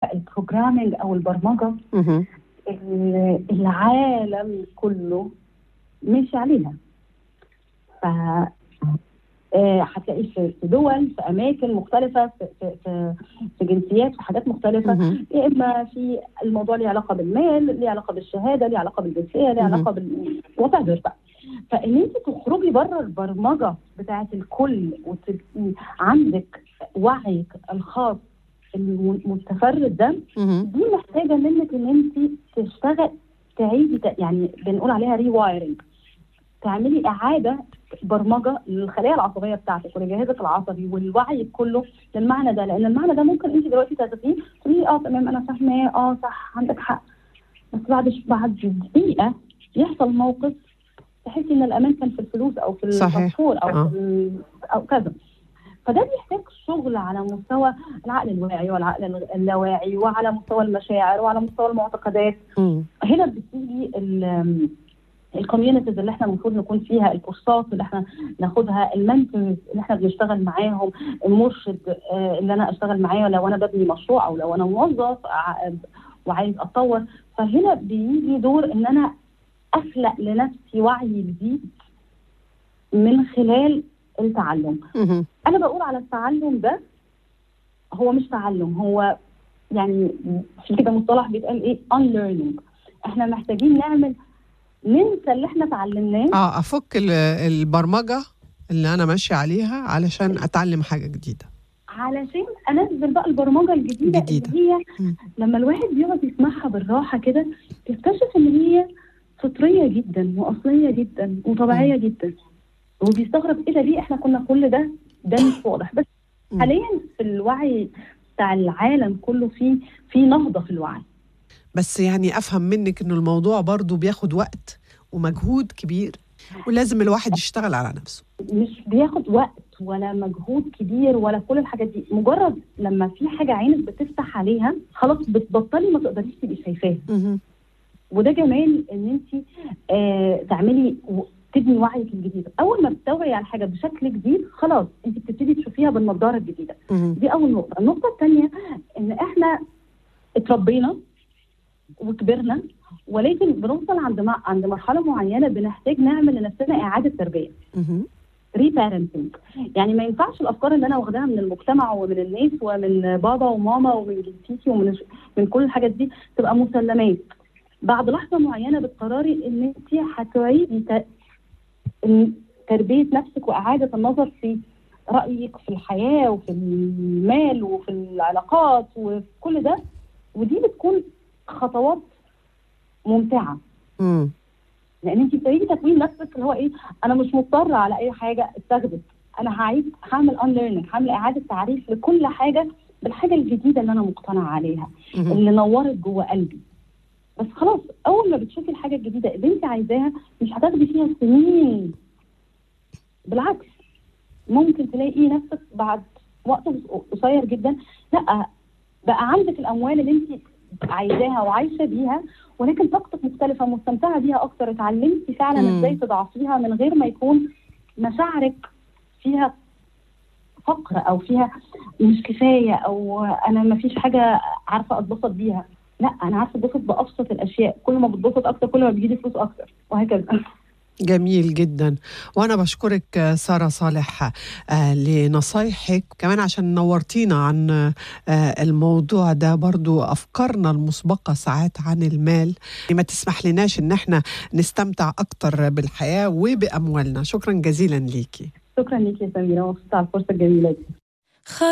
البروجرامينج او البرمجه مهم. ال- العالم كله ماشي عليها ف آه، هتلاقيه في في دول في اماكن مختلفه في في في, في جنسيات في حاجات مختلفه مهم. يا اما في الموضوع ليه علاقه بالمال ليه علاقه بالشهاده ليه علاقه بالجنسيه ليه مهم. علاقه بال وات بقى فان انت تخرجي بره البرمجه بتاعه الكل وتبقي عندك وعيك الخاص المتفرد ده مهم. دي محتاجه منك ان انت تشتغل تعيدي ت- يعني بنقول عليها ريوايرنج تعملي اعاده برمجه للخلايا العصبيه بتاعتك ولجهازك العصبي والوعي كله للمعنى ده لان المعنى ده ممكن انت دلوقتي تاخديه تقولي اه تمام انا فاهماه اه صح عندك حق بس بعد ش- بعد دقيقه يحصل موقف تحسي ان الامان كان في الفلوس او في صحيح. الباسبور او آه. في ال- او كذا فده بيحتاج شغل على مستوى العقل الواعي والعقل اللاواعي وعلى مستوى المشاعر وعلى مستوى المعتقدات مم. هنا بتيجي الكوميونيتيز اللي احنا المفروض نكون فيها الكورسات اللي احنا ناخدها المنتورز اللي احنا بنشتغل معاهم المرشد آه، اللي انا اشتغل معاه لو انا ببني مشروع او لو انا موظف ع- وعايز اتطور فهنا بيجي دور ان انا اخلق لنفسي وعي جديد من خلال التعلم مهم. انا بقول على التعلم ده هو مش تعلم هو يعني في كده مصطلح بيتقال ايه unlearning احنا محتاجين نعمل ننسى اللي احنا اتعلمناه اه افك ال- البرمجه اللي انا ماشيه عليها علشان اتعلم حاجه جديده علشان انزل بقى البرمجه الجديده جديدة. اللي هي مم. لما الواحد بيقعد يسمعها بالراحه كده تكتشف ان هي فطريه جدا واصليه جدا وطبيعيه جدا وبيستغرب ايه ده ليه احنا كنا كل ده ده مش واضح بس مم. حاليا في الوعي بتاع العالم كله في في نهضه في الوعي بس يعني افهم منك انه الموضوع برضو بياخد وقت ومجهود كبير ولازم الواحد يشتغل على نفسه مش بياخد وقت ولا مجهود كبير ولا كل الحاجات دي مجرد لما في حاجه عينك بتفتح عليها خلاص بتبطلي ما تقدريش تبقي شايفاها مهم. وده جمال ان انت آه تعملي و- تبني وعيك الجديد اول ما بتستوعبي على حاجه بشكل جديد خلاص انت بتبتدي تشوفيها بالنضاره الجديده مهم. دي اول نقطه النقطه الثانيه ان احنا اتربينا وكبرنا ولكن بنوصل عند مع- عند مرحله معينه بنحتاج نعمل لنفسنا اعاده تربيه مهم. ريبارنتنج يعني ما ينفعش الافكار اللي انا واخداها من المجتمع ومن الناس ومن بابا وماما ومن جنسيتي ومن من كل الحاجات دي تبقى مسلمات بعد لحظه معينه بتقرري ان انت هتعيدي ت- إن تربيه نفسك واعاده النظر في رايك في الحياه وفي المال وفي العلاقات وفي كل ده ودي بتكون خطوات ممتعه مم. لان انت بتعيدي تكوين نفسك اللي هو ايه انا مش مضطره على اي حاجه استخدم انا هعيد هعمل ان ليرنينج هعمل اعاده تعريف لكل حاجه بالحاجه الجديده اللي انا مقتنعه عليها مهم. اللي نورت جوه قلبي بس خلاص اول ما بتشوفي الحاجه الجديده اللي انت عايزاها مش هتاخدي فيها سنين بالعكس ممكن تلاقي نفسك بعد وقت قصير جدا لا بقى عندك الاموال اللي انت عايزاها وعايشه بيها ولكن طاقتك مختلفه مستمتعه بيها اكتر اتعلمتي فعلا مم. ازاي تضعفيها من غير ما يكون مشاعرك فيها فقر او فيها مش كفايه او انا ما فيش حاجه عارفه اتبسط بيها لا انا عارفه اتبسط بابسط الاشياء كل ما بتبسط اكتر كل ما بيجيلي فلوس اكتر وهكذا جميل جدا وانا بشكرك آه، ساره صالح آه، لنصايحك كمان عشان نورتينا عن آه، الموضوع ده برضو افكارنا المسبقه ساعات عن المال ما تسمح لناش ان احنا نستمتع اكتر بالحياه وباموالنا شكرا جزيلا ليكي شكرا ليكي يا سميره مبسوطه على الفرصه الجميله دي